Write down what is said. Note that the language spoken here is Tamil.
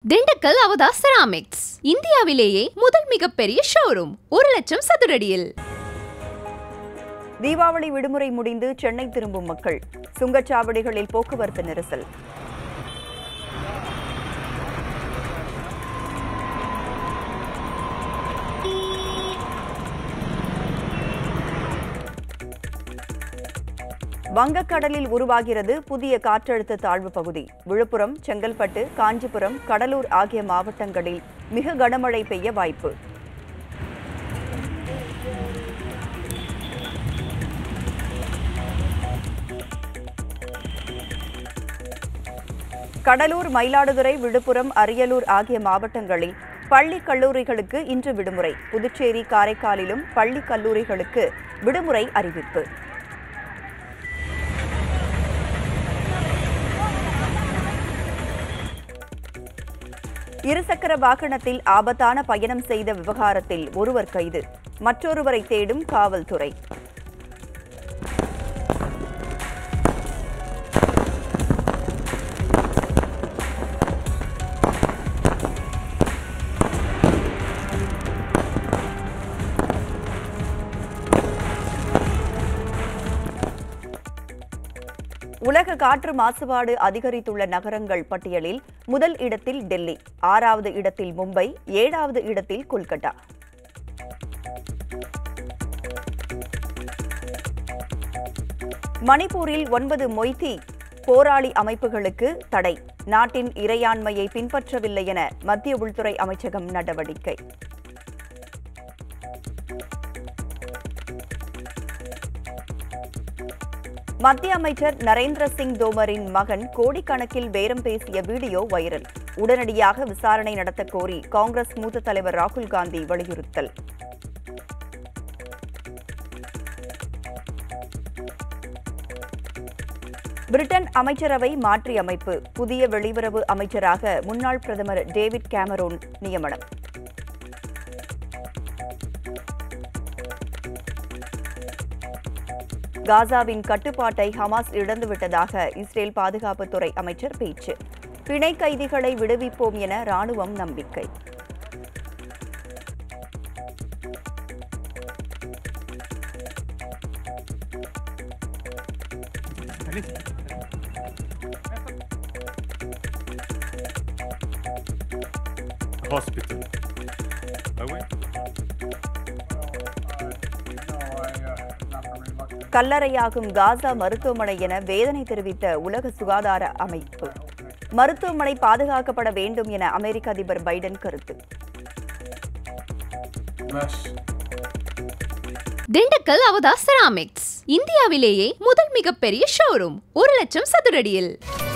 திண்டுக்கல் அவதா செராமிக்ஸ் இந்தியாவிலேயே முதல் மிகப்பெரிய ஷோரூம் ஒரு லட்சம் சதுரடியில் தீபாவளி விடுமுறை முடிந்து சென்னை திரும்பும் மக்கள் சுங்கச்சாவடிகளில் போக்குவரத்து நெரிசல் வங்கக்கடலில் உருவாகிறது புதிய காற்றழுத்த தாழ்வு பகுதி விழுப்புரம் செங்கல்பட்டு காஞ்சிபுரம் கடலூர் ஆகிய மாவட்டங்களில் மிக கனமழை பெய்ய வாய்ப்பு கடலூர் மயிலாடுதுறை விழுப்புரம் அரியலூர் ஆகிய மாவட்டங்களில் பள்ளி கல்லூரிகளுக்கு இன்று விடுமுறை புதுச்சேரி காரைக்காலிலும் பள்ளி கல்லூரிகளுக்கு விடுமுறை அறிவிப்பு இருசக்கர வாகனத்தில் ஆபத்தான பயணம் செய்த விவகாரத்தில் ஒருவர் கைது மற்றொருவரை தேடும் காவல்துறை உலக காற்று மாசுபாடு அதிகரித்துள்ள நகரங்கள் பட்டியலில் முதல் இடத்தில் டெல்லி ஆறாவது இடத்தில் மும்பை ஏழாவது இடத்தில் கொல்கத்தா மணிப்பூரில் ஒன்பது மொய்தி போராளி அமைப்புகளுக்கு தடை நாட்டின் இறையாண்மையை பின்பற்றவில்லை என மத்திய உள்துறை அமைச்சகம் நடவடிக்கை மத்திய அமைச்சர் நரேந்திர சிங் தோமரின் மகன் கோடிக்கணக்கில் பேரம் பேசிய வீடியோ வைரல் உடனடியாக விசாரணை நடத்த கோரி காங்கிரஸ் மூத்த தலைவர் ராகுல் காந்தி வலியுறுத்தல் பிரிட்டன் அமைச்சரவை மாற்றி அமைப்பு புதிய வெளியுறவு அமைச்சராக முன்னாள் பிரதமர் டேவிட் கேமரோன் நியமனம் காசாவின் கட்டுப்பாட்டை ஹமாஸ் இழந்துவிட்டதாக இஸ்ரேல் பாதுகாப்புத்துறை அமைச்சர் பேச்சு பிணை கைதிகளை விடுவிப்போம் என ராணுவம் நம்பிக்கை hospital. Are we? கல்லறையாகும் காசா மருத்துவமனை என வேதனை தெரிவித்த உலக சுகாதார அமைப்பு மருத்துவமனை பாதுகாக்கப்பட வேண்டும் என அமெரிக்க அதிபர் பைடன் கருத்து திண்டுக்கல் அவதா செராமிக்ஸ் இந்தியாவிலேயே முதல் மிகப்பெரிய ஷோரூம் ஒரு லட்சம் சதுரடியில்